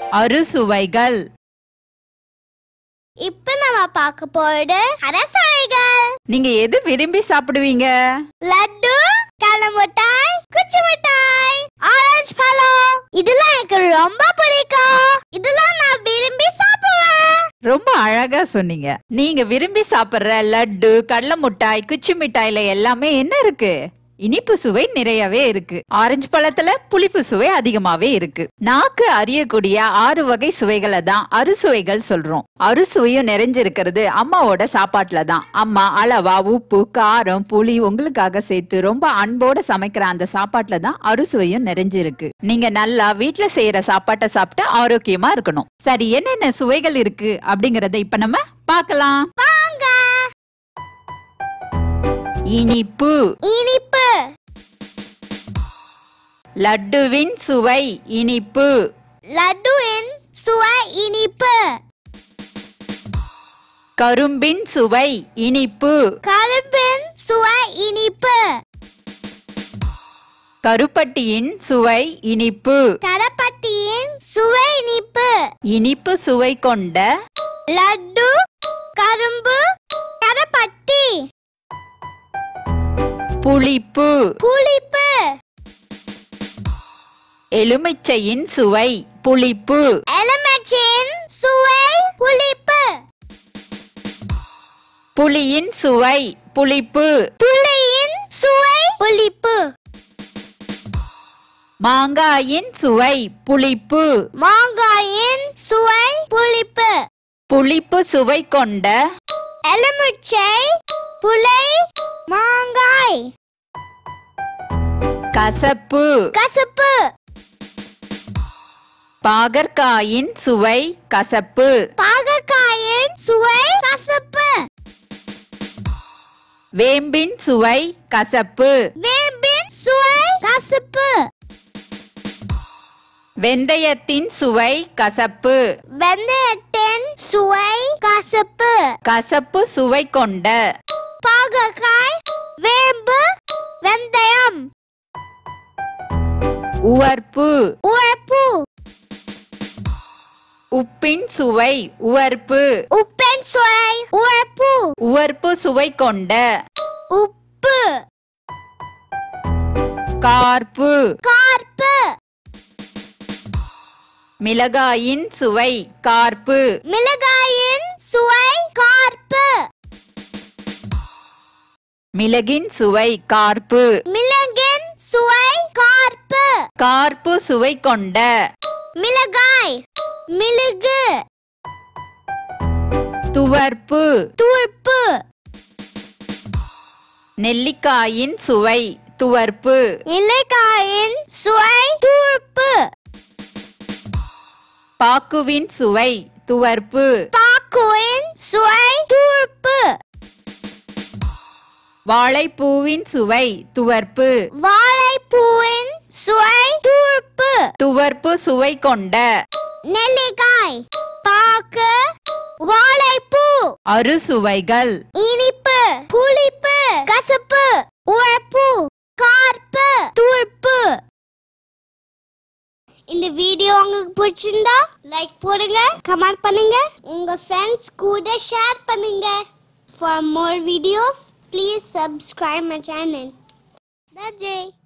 அறுசுவைகள் இப்ப நம்ம பார்க்க போறது அரசுவைகள் நீங்க எது விரும்பி சாப்பிடுவீங்க லட்டு கடலை மிட்டாய் குச்சி மிட்டாய் ஆரஞ்சு பழம் இதெல்லாம் எனக்கு ரொம்ப பிடிக்கும் இதெல்லாம் நான் விரும்பி சாப்பிடுவேன் ரொம்ப அழகா சொன்னீங்க நீங்க விரும்பி சாப்பிடுற லட்டு கடலை மிட்டாய் குச்சி மிட்டாயில எல்லாமே என்ன இருக்கு இனிப்பு சுவை நிறையவே இருக்கு ஆரஞ்சு பழத்துல புளிப்பு சுவை அதிகமாவே இருக்கு நாக்கு அறியக்கூடிய ஆறு வகை சுவைகளை தான் அறுசுவைகள் சொல்றோம் அறுசுவையும் நிறைஞ்சிருக்கிறது அம்மாவோட சாப்பாட்டுல தான் அம்மா அளவா உப்பு காரம் புளி உங்களுக்காக சேர்த்து ரொம்ப அன்போட சமைக்கிற அந்த சாப்பாட்டுல தான் அறுசுவையும் நிறைஞ்சிருக்கு நீங்க நல்லா வீட்ல செய்யற சாப்பாட்டை சாப்பிட்டு ஆரோக்கியமா இருக்கணும் சரி என்னென்ன சுவைகள் இருக்கு அப்படிங்கறத இப்ப நம்ம பார்க்கலாம் வாங்க இனிப்பு இனிப்பு லட்டுவின் சுவை இனிப்பு லட்டுவின் சுவை இனிப்பு கரும்பின் சுவை இனிப்பு கரும்பின் சுவை இனிப்பு கருப்பட்டியின் சுவை இனிப்பு கரப்பட்டியின் சுவை இனிப்பு இனிப்பு சுவை கொண்ட லட்டு கரும்பு கரப்பட்டி புளிப்பு புளிப்பு எலுமிச்சையின் சுவை புளிப்பு எலுமிச்சையின் சுவை புளிப்பு புளியின் சுவை புளிப்பு புளியின் சுவை புளிப்பு மாங்காயின் சுவை புளிப்பு மாங்காயின் சுவை புளிப்பு புளிப்பு சுவை கொண்ட எலுமிச்சை புளை மாங்காய் கசப்பு கசப்பு பாகற்காயின் சுவை கசப்பு பாகற்காயின் சுவை கசப்பு வேம்பின் சுவை கசப்பு வேம்பின் சுவை கசப்பு வெந்தயத்தின் சுவை கசப்பு வெந்தயத்தின் சுவை கசப்பு கசப்பு சுவை கொண்ட பாகற்காய் வேம்பு வெந்தயம் உவர்ப்பு உப்பு உப்பின் சுவை உவர்ப்பு உப்பின் சுவை உப்பு உவர்ப்பு சுவை கொண்ட உப்பு கார்ப்பு கார்ப்பு மிளகாயின் சுவை கார்ப்பு மிளகாயின் சுவை கார்ப்பு மிளகின் சுவை கார்ப்பு மிளகின் சுவை கார்ப்பு கார்ப்பு சுவை கொண்ட மிளகாய் மிளகு துவர்ப்பு தூர்ப்பு நெல்லிக்காயின் சுவை துவர்ப்பு இலைக்காயின் சுவை தூர்ப்பு பாக்குவின் சுவை துவர்ப்பு பாக்குவின் சுவை தூர்ப்பு வாழைப்பூவின் சுவை துவர்ப்பு வாழைப்பூவின் சுவை தூர்ப்பு துவர்ப்பு சுவை கொண்ட நெல்லிக்காய் பாக்கு வாழைப்பூ அறுசுவைகள் இனிப்பு புளிப்பு கசப்பு உப்பு கார்ப்பு தூர்ப்பு இந்த வீடியோ உங்களுக்கு பிடிச்சிருந்தா லைக் போடுங்க கமெண்ட் பண்ணுங்க உங்க ஃப்ரெண்ட்ஸ் கூட ஷேர் பண்ணுங்க for more videos please subscribe my channel நன்றி